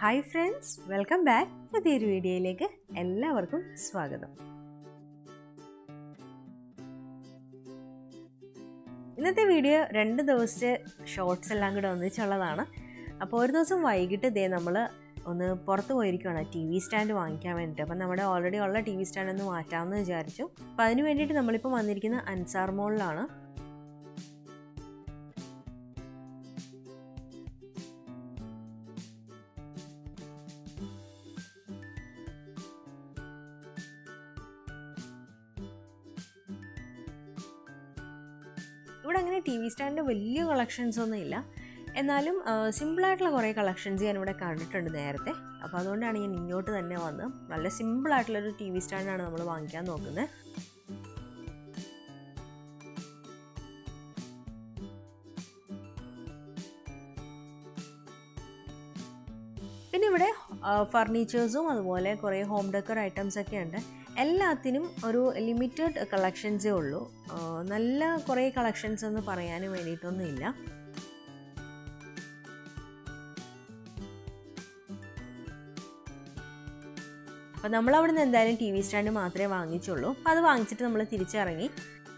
hi friends welcome back പുതിയൊരു വീഡിയോയിലേക്ക് എല്ലാവർക്കും സ്വാഗതം ഇന്നത്തെ വീഡിയോ രണ്ട് ദിവസത്തെ ഷോർട്സ് എല്ലാം കൂടെ ഒന്നിച്ചുള്ളതാണ് അപ്പോൾ ഒരു ദിവസം വൈകിട്ട് ഇതേ നമ്മൾ ഒന്ന് പുറത്ത് പോയിരിക്കുകയാണ് ടി വി സ്റ്റാൻഡ് വാങ്ങിക്കാൻ വേണ്ടിയിട്ട് അപ്പം നമ്മുടെ ഓൾറെഡി ഉള്ള ടി വി സ്റ്റാൻഡ് ഒന്ന് മാറ്റാമെന്ന് വിചാരിച്ചു അപ്പം അതിന് വേണ്ടിയിട്ട് നമ്മളിപ്പോൾ വന്നിരിക്കുന്ന അൻസാർ മോളിലാണ് ഇവിടെ അങ്ങനെ ടി വി സ്റ്റാൻഡിൻ്റെ വലിയ കളക്ഷൻസ് ഒന്നും ഇല്ല എന്നാലും സിമ്പിളായിട്ടുള്ള കുറേ കളക്ഷൻസ് ഞാൻ ഇവിടെ കണ്ടിട്ടുണ്ട് നേരത്തെ അപ്പോൾ അതുകൊണ്ടാണ് ഞാൻ ഇങ്ങോട്ട് തന്നെ വന്ന് നല്ല സിമ്പിളായിട്ടുള്ളൊരു ടി വി സ്റ്റാൻഡാണ് നമ്മൾ വാങ്ങിക്കാൻ നോക്കുന്നത് പിന്നെ ഇവിടെ ഫർണിച്ചേഴ്സും അതുപോലെ കുറേ ഹോം ഡെക്കർ ഐറ്റംസ് ഒക്കെ ഉണ്ട് എല്ലാത്തിനും ഒരു ലിമിറ്റഡ് കളക്ഷൻസേ ഉള്ളൂ നല്ല കുറേ കളക്ഷൻസ് എന്ന് പറയാനും വേണ്ടിയിട്ടൊന്നുമില്ല അപ്പോൾ നമ്മൾ അവിടെ നിന്ന് എന്തായാലും ടി വി സ്റ്റാൻഡ് മാത്രമേ വാങ്ങിച്ചുള്ളൂ അപ്പോൾ അത് വാങ്ങിച്ചിട്ട് നമ്മൾ തിരിച്ചിറങ്ങി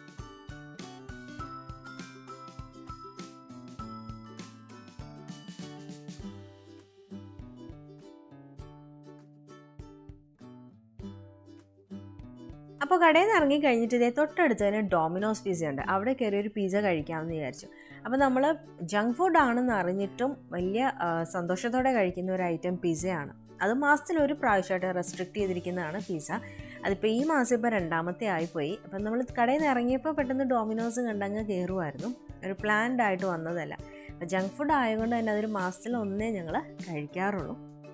അപ്പോൾ കടയിൽ നിന്ന് ഇറങ്ങി കഴിഞ്ഞിട്ട് ഇതേ തൊട്ടടുത്ത് തന്നെ ഡോമിനോസ് പിസ്സ ഉണ്ട് അവിടെ കയറി ഒരു പിസ്സ കഴിക്കാമെന്ന് വിചാരിച്ചു അപ്പോൾ നമ്മൾ ജങ്ക് ഫുഡ് ആണെന്ന് അറിഞ്ഞിട്ടും വലിയ സന്തോഷത്തോടെ കഴിക്കുന്ന ഒരു ഐറ്റം പിസ്സയാണ് അത് മാസത്തിൽ ഒരു പ്രാവശ്യമായിട്ട് റെസ്ട്രിക്റ്റ് ചെയ്തിരിക്കുന്നതാണ് പിസ്സ അതിപ്പോൾ ഈ മാസം ഇപ്പോൾ രണ്ടാമത്തെ ആയിപ്പോയി അപ്പം നമ്മൾ കടയിൽ നിന്ന് ഇറങ്ങിയപ്പോൾ പെട്ടെന്ന് ഡോമിനോസ് കണ്ടങ്ങ് കയറുമായിരുന്നു ഒരു പ്ലാൻഡ് ആയിട്ട് വന്നതല്ല അപ്പോൾ ജങ്ക് ഫുഡ് ആയതുകൊണ്ട് തന്നെ അതൊരു മാസത്തിൽ ഒന്നേ ഞങ്ങൾ കഴിക്കാറുള്ളൂ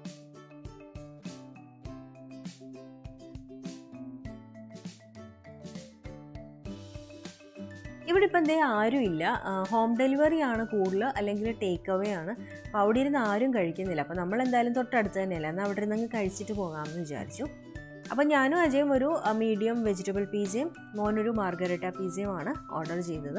ഇവിടെ ഇപ്പം എന്തേ ആരുമില്ല ഹോം ഡെലിവറി ആണ് കൂടുതൽ അല്ലെങ്കിൽ ടേക്ക് അവേ ആണ് അപ്പോൾ അവിടെ ഇരുന്ന് ആരും കഴിക്കുന്നില്ല അപ്പോൾ നമ്മൾ എന്തായാലും തൊട്ടടുത്ത് തന്നെയല്ല എന്നാൽ അവിടെ ഇരുന്ന് കഴിച്ചിട്ട് പോകാമെന്ന് വിചാരിച്ചു അപ്പോൾ ഞാനും അജയും ഒരു മീഡിയം വെജിറ്റബിൾ പിസയും മോനൊരു മാർഗരറ്റ പിസയുമാണ് ഓർഡർ ചെയ്തത്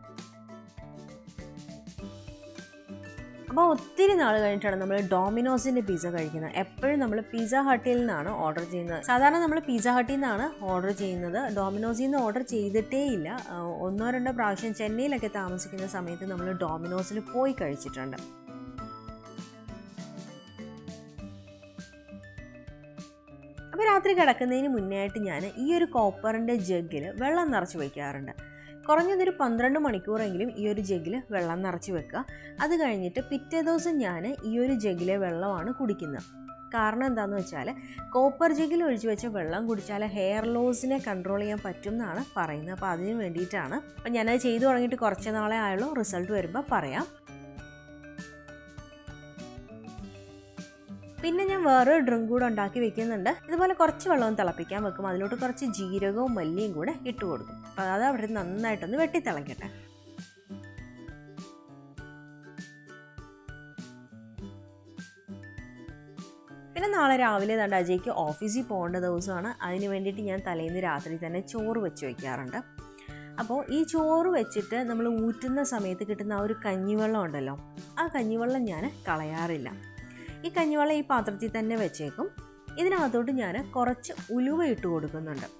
അപ്പോൾ ഒത്തിരി നാൾ കഴിഞ്ഞിട്ടാണ് നമ്മൾ ഡോമിനോസിൻ്റെ പിസ്സ കഴിക്കുന്നത് എപ്പോഴും നമ്മൾ പിസ്സ ഹട്ടിൽ നിന്നാണ് ഓർഡർ ചെയ്യുന്നത് സാധാരണ നമ്മൾ പിസ്സ ഹട്ടിൽ നിന്നാണ് ഓർഡർ ചെയ്യുന്നത് ഡോമിനോസിൽ നിന്ന് ഓർഡർ ചെയ്തിട്ടേ ഇല്ല ഒന്നോ രണ്ടോ പ്രാവശ്യം ചെന്നൈയിലൊക്കെ താമസിക്കുന്ന സമയത്ത് നമ്മൾ ഡോമിനോസിൽ പോയി കഴിച്ചിട്ടുണ്ട് അപ്പോൾ രാത്രി കിടക്കുന്നതിന് മുന്നേ ആയിട്ട് ഞാൻ ഈ ഒരു കോപ്പറിൻ്റെ ജഗ്ഗിൽ വെള്ളം നിറച്ച് വയ്ക്കാറുണ്ട് കുറഞ്ഞതൊരു പന്ത്രണ്ട് മണിക്കൂറെങ്കിലും ഈ ഒരു ജഗ്ഗിൽ വെള്ളം നിറച്ച് വെക്കുക അത് കഴിഞ്ഞിട്ട് പിറ്റേ ദിവസം ഞാൻ ഈ ഒരു ജഗ്ഗിലെ വെള്ളമാണ് കുടിക്കുന്നത് കാരണം എന്താണെന്ന് വെച്ചാൽ കോപ്പർ ജഗ്ഗിൽ ഒഴിച്ച് വെച്ച വെള്ളം കുടിച്ചാൽ ഹെയർ ലോസിനെ കൺട്രോൾ ചെയ്യാൻ പറ്റും എന്നാണ് പറയുന്നത് അപ്പോൾ അതിന് വേണ്ടിയിട്ടാണ് അപ്പം ഞാനത് ചെയ്തു തുടങ്ങിയിട്ട് കുറച്ച് നാളെ ആയുള്ളൂ റിസൾട്ട് വരുമ്പോൾ പറയാം പിന്നെ ഞാൻ വേറൊരു ഡ്രിങ്ക് കൂടെ ഉണ്ടാക്കി വെക്കുന്നുണ്ട് ഇതുപോലെ കുറച്ച് വെള്ളവും തിളപ്പിക്കാൻ വെക്കും അതിലോട്ട് കുറച്ച് ജീരകവും മല്ലിയും കൂടെ ഇട്ട് കൊടുക്കും അപ്പോൾ അത് അവിടെ നന്നായിട്ടൊന്ന് വെട്ടി തിളക്കട്ടെ പിന്നെ നാളെ രാവിലെ തണ്ട് അജയ്ക്ക് ഓഫീസിൽ പോകേണ്ട ദിവസമാണ് അതിന് വേണ്ടിയിട്ട് ഞാൻ തലേന്ന് രാത്രി തന്നെ ചോറ് വെച്ച് വയ്ക്കാറുണ്ട് അപ്പോൾ ഈ ചോറ് വെച്ചിട്ട് നമ്മൾ ഊറ്റുന്ന സമയത്ത് കിട്ടുന്ന ആ ഒരു കഞ്ഞിവെള്ളം ഉണ്ടല്ലോ ആ കഞ്ഞിവെള്ളം ഞാൻ കളയാറില്ല ഈ കഞ്ഞിവെള്ളം ഈ പാത്രത്തിൽ തന്നെ വെച്ചേക്കും ഇതിനകത്തോട്ട് ഞാൻ കുറച്ച് ഉലുവ ഇട്ട് കൊടുക്കുന്നുണ്ട്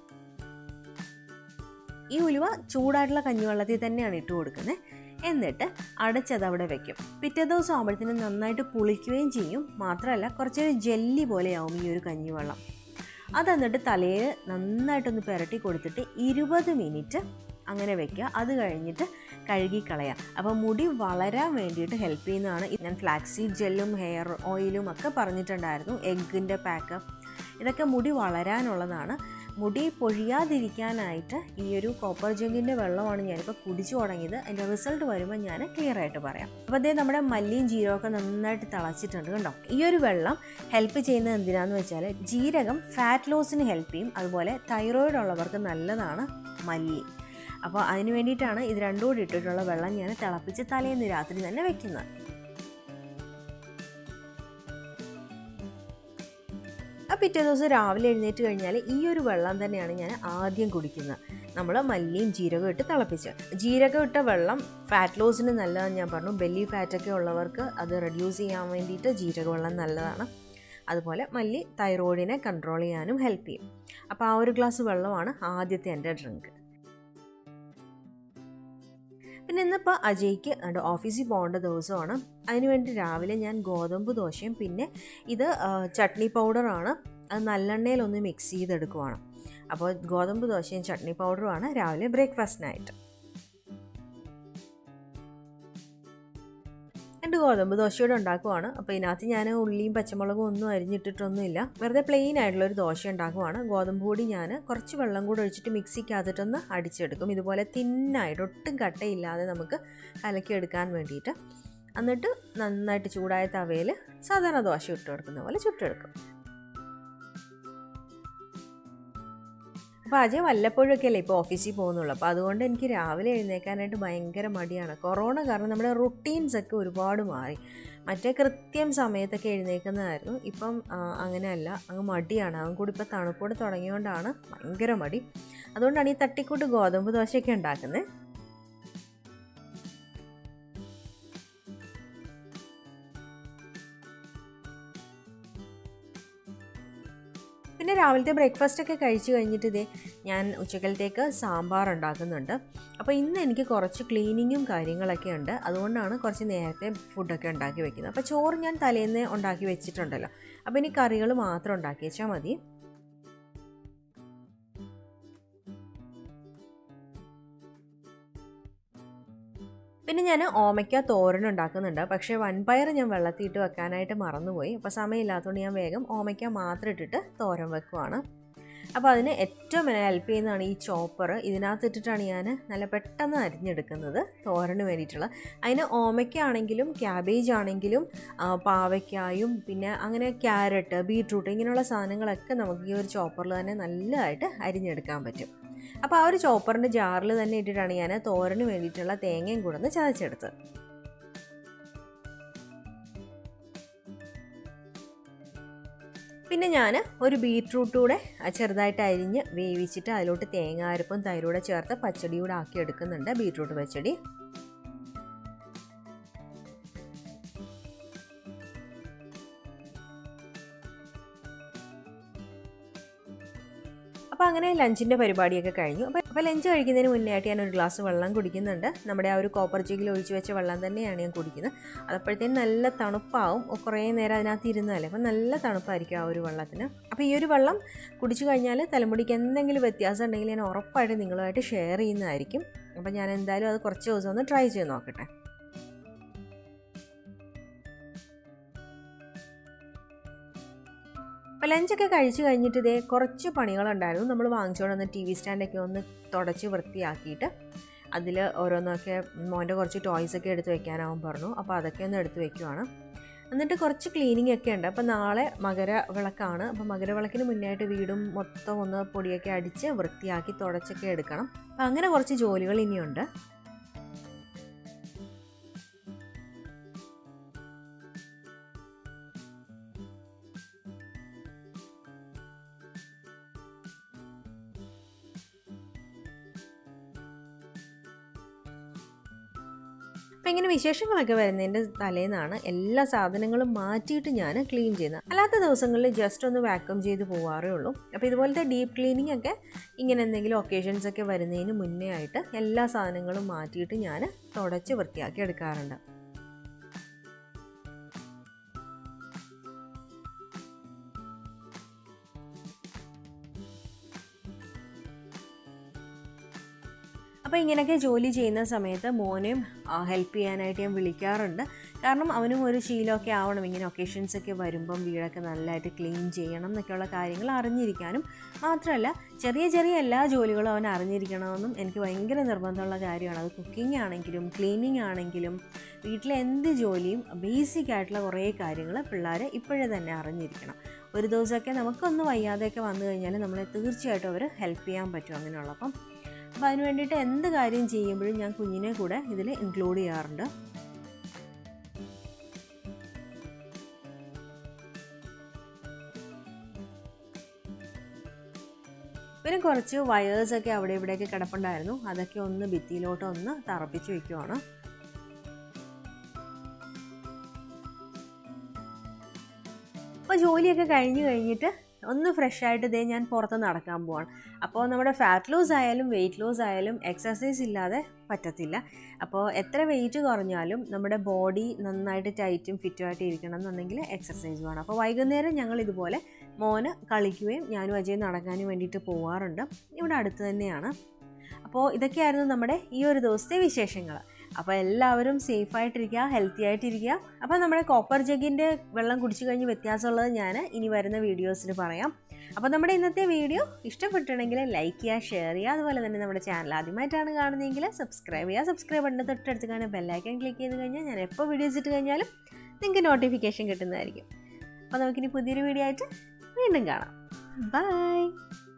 ഈ ഉലുവ ചൂടായിട്ടുള്ള കഞ്ഞിവെള്ളത്തിൽ തന്നെയാണ് ഇട്ട് കൊടുക്കുന്നത് എന്നിട്ട് അടച്ചത് അവിടെ വെക്കും പിറ്റേ ദിവസം ആകുമ്പോഴത്തേനും നന്നായിട്ട് പുളിക്കുകയും ചെയ്യും മാത്രമല്ല കുറച്ചൊരു ജെല്ലി പോലെയാവും ഈ ഒരു കഞ്ഞിവെള്ളം അത് എന്നിട്ട് തലയിൽ നന്നായിട്ടൊന്ന് പുരട്ടി കൊടുത്തിട്ട് ഇരുപത് മിനിറ്റ് അങ്ങനെ വെക്കുക അത് കഴിഞ്ഞിട്ട് കഴുകിക്കളയാം അപ്പോൾ മുടി വളരാൻ വേണ്ടിയിട്ട് ഹെൽപ്പ് ചെയ്യുന്നതാണ് ഞാൻ ഫ്ലാക്സീഡ് ജെല്ലും ഹെയർ ഓയിലും ഒക്കെ പറഞ്ഞിട്ടുണ്ടായിരുന്നു എഗ്ഗിൻ്റെ പാക്ക് ഇതൊക്കെ മുടി വളരാനുള്ളതാണ് മുടി പൊഴിയാതിരിക്കാനായിട്ട് ഈ ഒരു കോപ്പർ ജെങ്കിൻ്റെ വെള്ളമാണ് ഞാനിപ്പോൾ കുടിച്ചു തുടങ്ങിയത് അതിൻ്റെ റിസൾട്ട് വരുമ്പോൾ ഞാൻ ക്ലിയർ ആയിട്ട് പറയാം അപ്പോൾ അതേ നമ്മുടെ മല്ലിയും ജീരകമൊക്കെ നന്നായിട്ട് തിളച്ചിട്ടുണ്ട് കണ്ടോ ഈ ഒരു വെള്ളം ഹെൽപ്പ് ചെയ്യുന്നത് എന്തിനാന്ന് വെച്ചാൽ ജീരകം ഫാറ്റ് ലോസിന് ഹെൽപ്പ് ചെയ്യും അതുപോലെ തൈറോയിഡ് ഉള്ളവർക്ക് നല്ലതാണ് മല്ലി അപ്പോൾ അതിന് വേണ്ടിയിട്ടാണ് ഇത് രണ്ടും കൂടി ഇട്ടിട്ടുള്ള വെള്ളം ഞാൻ തിളപ്പിച്ച് തലേന്ന് രാത്രി തന്നെ വെക്കുന്നത് ആ പിറ്റേ ദിവസം രാവിലെ എഴുന്നേറ്റ് കഴിഞ്ഞാൽ ഈ ഒരു വെള്ളം തന്നെയാണ് ഞാൻ ആദ്യം കുടിക്കുന്നത് നമ്മൾ മല്ലിയും ജീരകവും ഇട്ട് തിളപ്പിച്ച് ജീരകം ഇട്ട വെള്ളം ഫാറ്റ് ലോസിന് നല്ലതാണെന്ന് ഞാൻ പറഞ്ഞു ബെല്ലി ഫാറ്റൊക്കെ ഉള്ളവർക്ക് അത് റെഡ്യൂസ് ചെയ്യാൻ വേണ്ടിയിട്ട് ജീരക വെള്ളം നല്ലതാണ് അതുപോലെ മല്ലി തൈറോയിഡിനെ കൺട്രോൾ ചെയ്യാനും ഹെൽപ്പ് ചെയ്യും അപ്പോൾ ആ ഒരു ഗ്ലാസ് വെള്ളമാണ് ആദ്യത്തെ എൻ്റെ ഡ്രിങ്ക് പിന്നെ ഇന്നിപ്പോൾ അജയ്ക്ക് എൻ്റെ ഓഫീസിൽ പോകേണ്ട ദിവസമാണ് അതിനുവേണ്ടി രാവിലെ ഞാൻ ഗോതമ്പ് ദോശയും പിന്നെ ഇത് ചട്നി പൗഡറാണ് അത് നല്ലെണ്ണയിലൊന്ന് മിക്സ് ചെയ്തെടുക്കുവാണ് അപ്പോൾ ഗോതമ്പ് ദോശയും ചട്നി പൗഡറുമാണ് രാവിലെ ബ്രേക്ക്ഫാസ്റ്റിനായിട്ട് രണ്ട് ഗോതമ്പ് ദോശയോടെ ഉണ്ടാക്കുവാണ് അപ്പോൾ ഇതിനകത്ത് ഞാൻ ഉള്ളിയും പച്ചമുളകും ഒന്നും അരിഞ്ഞിട്ടിട്ടൊന്നുമില്ല വെറുതെ പ്ലെയിൻ ആയിട്ടുള്ള ഒരു ദോശ ഉണ്ടാക്കുവാണ് ഗോതമ്പ് പൊടി ഞാൻ കുറച്ച് വെള്ളം കൂടെ ഒഴിച്ചിട്ട് മിക്സിക്കകത്തിട്ടൊന്ന് അടിച്ചെടുക്കും ഇതുപോലെ തിന്നായിട്ട് ഒട്ടും കട്ടയില്ലാതെ നമുക്ക് കലക്കിയെടുക്കാൻ വേണ്ടിയിട്ട് എന്നിട്ട് നന്നായിട്ട് ചൂടായ തവയിൽ സാധാരണ ദോശ ഇട്ട് കൊടുക്കുന്ന പോലെ ചുട്ടെടുക്കും അപ്പോൾ അജയ് വല്ലപ്പോഴൊക്കെ അല്ലേ ഇപ്പോൾ ഓഫീസിൽ പോകുന്നുള്ളൂ അപ്പോൾ അതുകൊണ്ട് എനിക്ക് രാവിലെ എഴുന്നേക്കാനായിട്ട് ഭയങ്കര മടിയാണ് കൊറോണ കാരണം നമ്മുടെ റുട്ടീൻസ് ഒക്കെ ഒരുപാട് മാറി മറ്റേ കൃത്യം സമയത്തൊക്കെ എഴുന്നേക്കുന്നതായിരുന്നു ഇപ്പം അങ്ങനെയല്ല അങ്ങ് മടിയാണ് അതും കൂടി ഇപ്പോൾ തണുപ്പോട് തുടങ്ങിയോണ്ടാണ് ഭയങ്കര മടി അതുകൊണ്ടാണ് ഈ തട്ടിക്കൂട്ട് ഗോതമ്പ് ദോശയൊക്കെ ഉണ്ടാക്കുന്നത് പിന്നെ രാവിലത്തെ ബ്രേക്ക്ഫാസ്റ്റ് ഒക്കെ കഴിച്ചു കഴിഞ്ഞിട്ട് ഇതേ ഞാൻ ഉച്ചക്കലത്തേക്ക് സാമ്പാർ ഉണ്ടാക്കുന്നുണ്ട് അപ്പോൾ ഇന്ന് എനിക്ക് കുറച്ച് ക്ലീനിങ്ങും കാര്യങ്ങളൊക്കെ ഉണ്ട് അതുകൊണ്ടാണ് കുറച്ച് നേരത്തെ ഫുഡൊക്കെ ഉണ്ടാക്കി വെക്കുന്നത് അപ്പോൾ ചോറ് ഞാൻ തലേന്ന് ഉണ്ടാക്കി വെച്ചിട്ടുണ്ടല്ലോ അപ്പോൾ ഇനി കറികൾ മാത്രം ഉണ്ടാക്കി വെച്ചാൽ മതി പിന്നെ ഞാൻ ഓമയ്ക്ക തോരൻ ഉണ്ടാക്കുന്നുണ്ട് പക്ഷേ വൻപയർ ഞാൻ വെള്ളത്തിൽ ഇട്ട് വെക്കാനായിട്ട് മറന്നുപോയി അപ്പോൾ സമയമില്ലാത്തതുകൊണ്ട് ഞാൻ വേഗം ഓമയ്ക്ക മാത്രം ഇട്ടിട്ട് തോരൻ വെക്കുവാണ് അപ്പോൾ അതിന് ഏറ്റവും എന്നെ ഹെൽപ്പ് ചെയ്യുന്നതാണ് ഈ ചോപ്പർ ഇതിനകത്ത് ഇട്ടിട്ടാണ് ഞാൻ നല്ല പെട്ടെന്ന് അരിഞ്ഞെടുക്കുന്നത് തോരന് വേണ്ടിയിട്ടുള്ള അതിന് ഓമയ്ക്ക ആണെങ്കിലും ക്യാബേജ് ആണെങ്കിലും പാവയ്ക്കായും പിന്നെ അങ്ങനെ ക്യാരറ്റ് ബീട്രൂട്ട് ഇങ്ങനെയുള്ള സാധനങ്ങളൊക്കെ നമുക്ക് ഈ ഒരു ചോപ്പറിൽ തന്നെ നല്ലതായിട്ട് അരിഞ്ഞെടുക്കാൻ പറ്റും അപ്പോൾ ആ ഒരു ചോപ്പറിൻ്റെ ജാറിൽ തന്നെ ഇട്ടിട്ടാണ് ഞാൻ തോരന് വേണ്ടിയിട്ടുള്ള തേങ്ങയും കൂടെ ഒന്ന് ചതച്ചെടുത്തത് പിന്നെ ഞാൻ ഒരു ബീട്രൂട്ട് കൂടെ ചെറുതായിട്ട് അരിഞ്ഞ് വേവിച്ചിട്ട് അതിലോട്ട് തേങ്ങാരപ്പും തൈരൂടെ ചേർത്ത് പച്ചടി കൂടെ ആക്കി എടുക്കുന്നുണ്ട് ബീട്രൂട്ട് പച്ചടി അപ്പോൾ അങ്ങനെ ലഞ്ചിൻ്റെ പരിപാടിയൊക്കെ കഴിഞ്ഞു അപ്പോൾ അപ്പോൾ ലഞ്ച് കഴിക്കുന്നതിന് മുന്നേ ആയിട്ട് ഞാൻ ഒരു ഗ്ലാസ് വെള്ളം കുടിക്കുന്നുണ്ട് നമ്മുടെ ആ ഒരു കോപ്പർ ജഗ്ഗിൽ ഒഴിച്ച് വെച്ച വെള്ളം തന്നെയാണ് ഞാൻ കുടിക്കുന്നത് അതപ്പോഴത്തേനും നല്ല തണുപ്പാവും കുറേ നേരം അതിനകത്ത് ഇരുന്നല്ലേ അപ്പോൾ നല്ല തണുപ്പായിരിക്കും ആ ഒരു വെള്ളത്തിന് അപ്പോൾ ഈ ഒരു വെള്ളം കുടിച്ചു കഴിഞ്ഞാൽ തലമുടിക്ക് എന്തെങ്കിലും വ്യത്യാസം ഉണ്ടെങ്കിൽ ഞാൻ ഉറപ്പായിട്ട് നിങ്ങളുമായിട്ട് ഷെയർ ചെയ്യുന്നതായിരിക്കും അപ്പോൾ ഞാൻ എന്തായാലും അത് കുറച്ച് ദിവസം ഒന്ന് ട്രൈ ചെയ്ത് നോക്കട്ടെ അപ്പോൾ ലഞ്ചൊക്കെ കഴിച്ച് കഴിഞ്ഞിട്ട് ഇതേ കുറച്ച് പണികളുണ്ടായിരുന്നു നമ്മൾ വാങ്ങിച്ചുകൊണ്ട് വന്ന് ടി വി സ്റ്റാൻഡൊക്കെ ഒന്ന് തുടച്ച് വൃത്തിയാക്കിയിട്ട് അതിൽ ഓരോന്നൊക്കെ മോൻ്റെ കുറച്ച് ടോയ്സൊക്കെ എടുത്ത് വെക്കാനാവും പറഞ്ഞു അപ്പോൾ അതൊക്കെ ഒന്ന് എടുത്ത് വെക്കുവാണ് എന്നിട്ട് കുറച്ച് ക്ലീനിങ് ഒക്കെ ഉണ്ട് അപ്പോൾ നാളെ മകര വിളക്കാണ് അപ്പോൾ മകര വിളക്കിന് മുന്നായിട്ട് വീടും മൊത്തം ഒന്ന് പൊടിയൊക്കെ അടിച്ച് വൃത്തിയാക്കി തുടച്ചൊക്കെ എടുക്കണം അപ്പോൾ അങ്ങനെ കുറച്ച് ജോലികൾ ഇനിയുണ്ട് അപ്പം ഇങ്ങനെ വിശേഷങ്ങളൊക്കെ വരുന്നതിൻ്റെ തലേന്നാണ് എല്ലാ സാധനങ്ങളും മാറ്റിയിട്ട് ഞാൻ ക്ലീൻ ചെയ്യുന്നത് അല്ലാത്ത ദിവസങ്ങളിൽ ജസ്റ്റ് ഒന്ന് വാക്യൂം ചെയ്ത് പോവാറേ ഉള്ളൂ അപ്പോൾ ഇതുപോലത്തെ ഡീപ്പ് ക്ലീനിങ് ഒക്കെ ഇങ്ങനെ എന്തെങ്കിലും ഒക്കേഷൻസ് ഒക്കെ വരുന്നതിന് മുന്നേ ആയിട്ട് എല്ലാ സാധനങ്ങളും മാറ്റിയിട്ട് ഞാൻ തുടച്ച് വൃത്തിയാക്കി എടുക്കാറുണ്ട് അപ്പോൾ ഇങ്ങനെയൊക്കെ ജോലി ചെയ്യുന്ന സമയത്ത് മോനെയും ഹെൽപ്പ് ചെയ്യാനായിട്ട് ഞാൻ വിളിക്കാറുണ്ട് കാരണം അവനും ഒരു ശീലമൊക്കെ ആവണം ഇങ്ങനെ ഒക്കേഷൻസ് ഒക്കെ വരുമ്പം വീടൊക്കെ നല്ലതായിട്ട് ക്ലീൻ ചെയ്യണം എന്നൊക്കെയുള്ള കാര്യങ്ങൾ അറിഞ്ഞിരിക്കാനും മാത്രമല്ല ചെറിയ ചെറിയ എല്ലാ ജോലികളും അവൻ അറിഞ്ഞിരിക്കണമെന്നും എനിക്ക് ഭയങ്കര നിർബന്ധമുള്ള കാര്യമാണ് അത് കുക്കിംഗ് ആണെങ്കിലും ക്ലീനിങ് ആണെങ്കിലും വീട്ടിലെ എന്ത് ജോലിയും ബേസിക് ആയിട്ടുള്ള കുറേ കാര്യങ്ങൾ പിള്ളേർ ഇപ്പോഴേ തന്നെ അറിഞ്ഞിരിക്കണം ഒരു ദിവസമൊക്കെ നമുക്കൊന്ന് വയ്യാതെയൊക്കെ വന്നു കഴിഞ്ഞാൽ നമ്മളെ തീർച്ചയായിട്ടും അവർ ഹെൽപ്പ് ചെയ്യാൻ പറ്റും അങ്ങനെയുള്ളപ്പം അപ്പോൾ അതിന് വേണ്ടിയിട്ട് എന്ത് കാര്യം ചെയ്യുമ്പോഴും ഞാൻ കുഞ്ഞിനെ കൂടെ ഇതിൽ ഇൻക്ലൂഡ് ചെയ്യാറുണ്ട് പിന്നെ കുറച്ച് വയേഴ്സൊക്കെ അവിടെ ഇവിടെയൊക്കെ കിടപ്പുണ്ടായിരുന്നു അതൊക്കെ ഒന്ന് ഭിത്തിയിലോട്ട് ഒന്ന് തറപ്പിച്ച് വെക്കുവാണ് അപ്പോൾ ജോലിയൊക്കെ കഴിഞ്ഞ് കഴിഞ്ഞിട്ട് ഒന്ന് ഫ്രഷ് ആയിട്ട് ഇതേ ഞാൻ പുറത്ത് നടക്കാൻ പോവാണ് അപ്പോൾ നമ്മുടെ ഫാറ്റ് ലോസ് ആയാലും വെയിറ്റ് ലോസ് ആയാലും എക്സസൈസ് ഇല്ലാതെ പറ്റത്തില്ല അപ്പോൾ എത്ര വെയിറ്റ് കുറഞ്ഞാലും നമ്മുടെ ബോഡി നന്നായിട്ട് ടൈറ്റും ഫിറ്റുമായിട്ട് ഇരിക്കണം എന്നുണ്ടെങ്കിൽ എക്സസൈസ് വേണം അപ്പോൾ വൈകുന്നേരം ഞങ്ങൾ ഇതുപോലെ മോന് കളിക്കുകയും ഞാനും അജയ് നടക്കാനും വേണ്ടിയിട്ട് പോവാറുണ്ട് ഇവിടെ അടുത്ത് തന്നെയാണ് അപ്പോൾ ഇതൊക്കെയായിരുന്നു നമ്മുടെ ഈ ഒരു ദിവസത്തെ വിശേഷങ്ങൾ അപ്പോൾ എല്ലാവരും സേഫായിട്ടിരിക്കുക ഹെൽത്തി ആയിട്ടിരിക്കുക അപ്പോൾ നമ്മുടെ കോപ്പർ ജഗിൻ്റെ വെള്ളം കുടിച്ചു കഴിഞ്ഞ് വ്യത്യാസമുള്ളത് ഞാൻ ഇനി വരുന്ന വീഡിയോസിൽ പറയാം അപ്പോൾ നമ്മുടെ ഇന്നത്തെ വീഡിയോ ഇഷ്ടപ്പെട്ടിട്ടുണ്ടെങ്കിൽ ലൈക്ക് ചെയ്യുക ഷെയർ ചെയ്യുക അതുപോലെ തന്നെ നമ്മുടെ ചാനൽ ആദ്യമായിട്ടാണ് കാണുന്നതെങ്കിൽ സബ്സ്ക്രൈബ് ചെയ്യുക സബ്സ്ക്രൈബ് ബട്ടൻ്റെ തൊട്ടടുത്ത് കാണാൻ ബെല്ലൈക്കൺ ക്ലിക്ക് ചെയ്ത് കഴിഞ്ഞാൽ ഞാൻ എപ്പോൾ വീഡിയോസ് ഇട്ട് കഴിഞ്ഞാലും നിങ്ങൾക്ക് നോട്ടിഫിക്കേഷൻ കിട്ടുന്നതായിരിക്കും അപ്പോൾ നമുക്കിനി പുതിയൊരു വീഡിയോ ആയിട്ട് വീണ്ടും കാണാം ബൈ